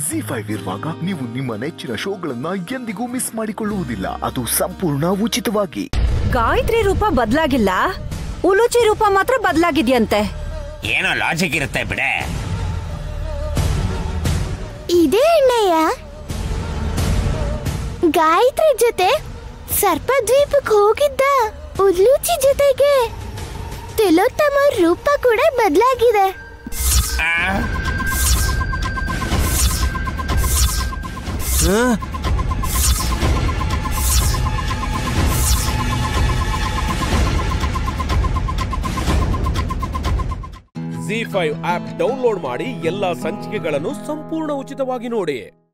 G five ಇರುವಾಗ ನೀವು ನಿಮ್ಮ ನೆಚ್ಚಿನ ಶೋಗಳನ್ನ ಎಂದಿಗೂ ಮಿಸ್ ಮಾಡಿಕೊಳ್ಳುವುದಿಲ್ಲ ಅದು ಸಂಪೂರ್ಣ ಉಚಿತವಾಗಿ ಗಾಯತ್ರಿ ರೂಪ ಬದ್ಲಾಗಿಲ್ಲ ಉಲುಚಿ ರೂಪ ಮಾತ್ರ ಬದ್ಲಾಗಿದ್ಯಂತೆ ಏನೋ ಲಾಜಿಕ್ ಇರುತ್ತೆ ಬಿಡೆ ಇದೇ ಅಣ್ಣಯ್ಯ ಗಾಯತ್ರಿ ಜೊತೆ ಸರ್ಪದ್ವೀಪಕ್ಕೆ ಹೋಗಿದ್ದ ಉಲ್ಲೂಚಿ ಜೊತೆಗೆ ತಿಲೋತ್ತಮ ರೂಪ ಕೂಡ ಬದಲಾಗಿದೆ ಜಿ ಫೈವ್ ಆಪ್ ಡೌನ್ಲೋಡ್ ಮಾಡಿ ಎಲ್ಲಾ ಸಂಚಿಕೆಗಳನ್ನು ಸಂಪೂರ್ಣ ಉಚಿತವಾಗಿ ನೋಡಿ